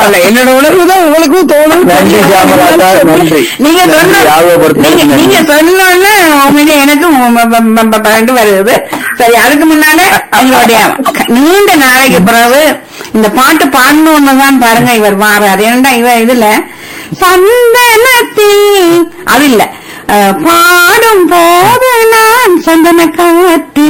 பரவாயில்ல என்னோட உணர்வு தான் உங்களுக்கும் தோணும் நன்றி, சியாமலா அக்கா, நன்றி. நீங்க நன்றி, சொன்ன ஞாபகப்படுத்தினதுக்கு நீங்க- நீங்க நன்றி. சொன்னோன்னு உண்மையிலே எனக்கு பண்டு வருது சரி அதுக்கு முன்னால எங்களுடைய நீண்ட நாளைக்கு பிறகு இந்த பாட்டு பாடணும்னு தான் பாருங்க இவர் மாறாரு ஏன்டா இவர் இதுல சந்தனத்தில் அது இல்ல அஹ், பாடும் போது நான் சந்தன காத்து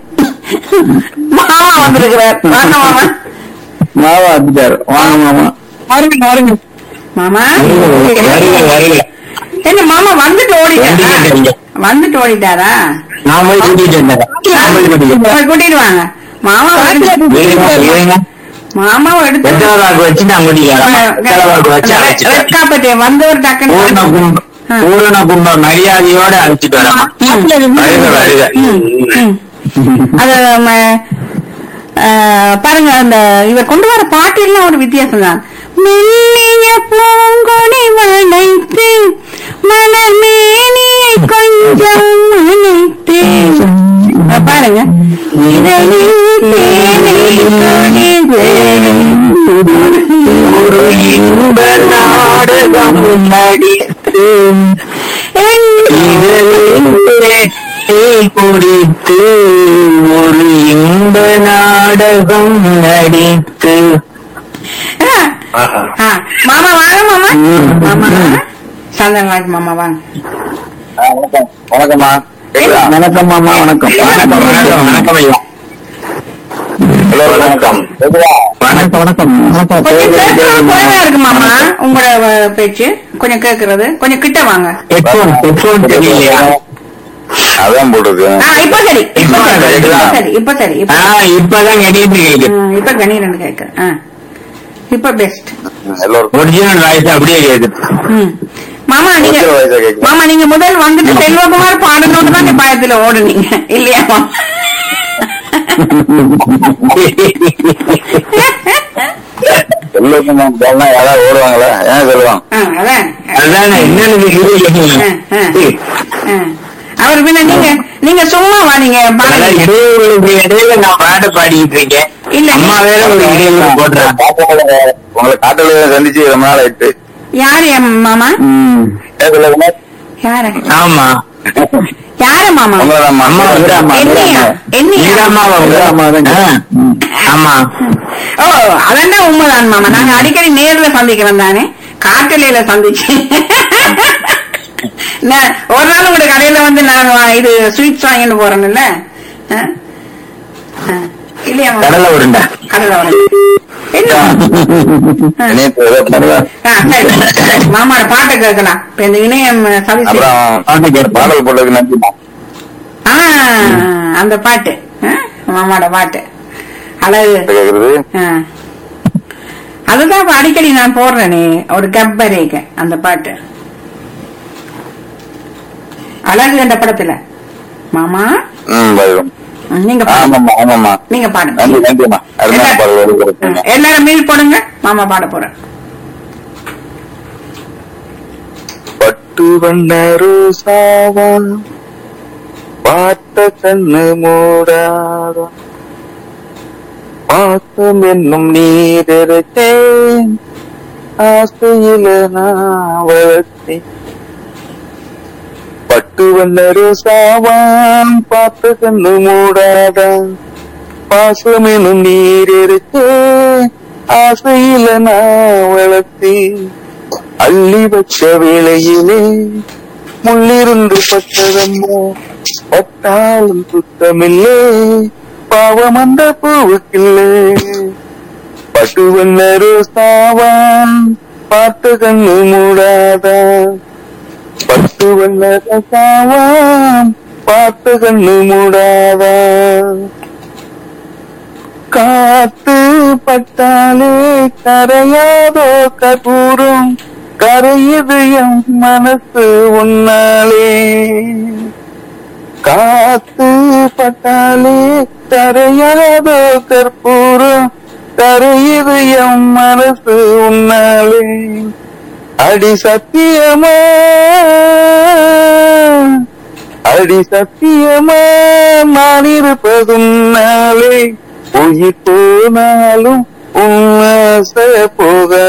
மாமா வந்திருக்கிறார் வாங்க மாமா மாவா வந்துட்டாரு வாங்க மாமா வருங்க வருங்க மாமா வருக வருக என்ன மாமா வந்துட்டு ஓடிட்டாரா வந்துட்டேன். வந்துட்டு ஓடிட்டாரா நான் போய் கூட்டிட்டு வந்தேன் நான் போய் கூட்டிட்டு வந்தேன். போய் கூட்டிட்டு வாங்க மாமா இருங்க, இருங்க. மாமாவை எடுத்து வெத்தலைவாக்கு வச்சு நான் கூட்டிக்கிறேன் வெத்தலைவாக்கு வச்சு அழைச்சிட்டேன் ரெக்காப்பட்டே வந்தவர் டக்குன்னு பூரண குண்டம் பூரண குண்டம் மரியாதையோட அழைச்சிட்டு வரேன் வருக வருக ம். அது ம, அஹ், பாருங்க அந்த இவர் கொண்டு வர பாட்டு எல்லாம் ஒரு வித்தியாசம் தான் மெல்லிய பூங்கொடி வளைத்து மலர்மேனியை கொஞ்சம் அணைத்து அஹ், பாருங்க இதழில் தேனை ஒரு இன்ப நாடகம் நடித்து இதழிலே தேன் குடித்து ஒரு இன்ப நாடகம் நடித்து ஆ, ஆ, மாமா வாங்க மாமா மாமா சந்தனராஜ் மாமா வாங்க வணக்கம்மா வணக்கம் மாமா வணக்கம் வணக்கம் வணக்கம் வணக்கம் ஐயா ஹலோ வணக்கம் வணக்கம் வணக்கம் வணக்கம் கொஞ்சம் கேட்கறது குறைவா இருக்கு மாமா உங்களோட அஹ், பேச்சு கொஞ்சம் கேட்கறது கொஞ்சம் கிட்ட வாங்க ஹெட்போன் ஹெட்போன் தெரியலையா அதான் போட்டிருக்கு ஆ இப்ப சரி இப்ப இப்ப சரி இப்ப கேக்குதா? சரி இப்ப சரி இப்ப ஆ இப்பதான் கடிட்டு கேக்குது ஆ, இப்ப கணீரன் கேட்க ஆ இப்ப பெஸ்ட் எல்லோருக்கும் ஒரிஜினல் வாய்ஸ் அப்படியே கேக்குது ம் மாமா நீங்க கொஞ்சம் வயசா கேக்குது. மாமா நீங்க முதல் வந்துட்டு செல்வகுமார் பாடணும்னு தான் நீங்க பயத்துல ஓடுனீங்க இல்லையா மாமா? எல்லோருக்கும் தான் போனா யாராவது ஓடுவாங்களா ஏன் சொல்லுவான் ஆ, அதான் அதானே என்னன்னு ஆ, ஆ. அவர் பின்ன நீங்க நீங்க சும்மா வா நீங்க பாருங்க இடையூறுகளுக்கு இடையில நான் பாட்டு பாடிட்டு இருக்கேன் இல்ல. அம்மா வேற ஒரு இடையூறு போடுறான் உங்களை காட்டுல சந்திச்சு ரொம்ப நாள் ஆயிட்டு யாரு என் மாமா ஏன் சொல்லுங்க யாரு ஆமா யாரு மாமா உங்களை நம்ம அம்மா வீராம்மா என்னையா? என்னையா? வீராம்மாவா வீராம்மா தான். ஆ. ஆமா ஓ அதான் உண்மைதான் மாமா நாங்க அடிக்கடி நேர்ல சந்திக்கிறோம் தானே காட்டலையில சந்திச்சு நான் ஒரு நாள் உங்க கடையில வந்து நான் வா- இது ஸ்வீட்ஸ் வாங்கிட்டு போறேன்ல ஆ? ஆ. இல்லையா மாமா? கடலை உருண்டை கடலை உருண்டை. என்ன இணையத்துல ஏதோ பண்ணுங்க. ஆ, சரி. மாமாட பாட்டை கேட்கலாம் இப்ப இந்த இணையம் சதி செய்யும். அப்புறம் பாட்டு கேட்போம். பாடல் போட்டதுக்கு நன்றிமா ஆ, அந்த பாட்டு ஆ, மாமாட பாட்டு அழகு கேக்குறது ஆ. அதுதான் இப்ப அடிக்கடி நான் போடுறேனே ஒரு கப்பரேக அந்த பாட்டு அழகு என்ற படத்துல மாமா ம் வரும் ம், நீங்க பாடுங்க ஆமாம்மா ஆமாம்மா நீங்க பாடுங்க நன்றி நன்றிம்மா அருமையான பாடல் எல்லாரும் ஒளிபரப்புங்க. ஆ, எல்லாரும் மீல் போடுங்க மாமா பாட போறேன் பட்டு வண்ண ரோசாவா பார்த்த கண்ணு மூடாதா பாசம் என்னும் நீரிருக்கேன் ஆசையில நான் வளர்த்தேன் பட்டு வண்ண ரோசாவான் பார்த்த கண்ணு மூடாதா பாசம் என்னும் நீரிருக்கேன் ஆசையில நான் வளர்த்தேன் அள்ளி வச்ச வேளையிலே முள்ளிருந்து பட்டதம்மோ பட்டாலும் சுத்தமில்லே பாவம் அந்த பூவுக்கில்லே பட்டுவண்ண ரோசாவான் பார்த்த கண்ணு மூடாதா பட்டுவண்ண ரோசாவான் பார்த்த கண்ணு மூடாதா காத்து பட்டாலே கரையாதோ கபூரம் கரையுது என் மனசு உன்னாலே காத்து பட்டாலே கரையாதோ கற்பூரம் கரையுது என் மனசு உன்னாலே அடி சத்தியமா அடி சத்தியமா நான் இருப்பதுன்னாலே உயிர் போனாலும் உன் ஆசை போக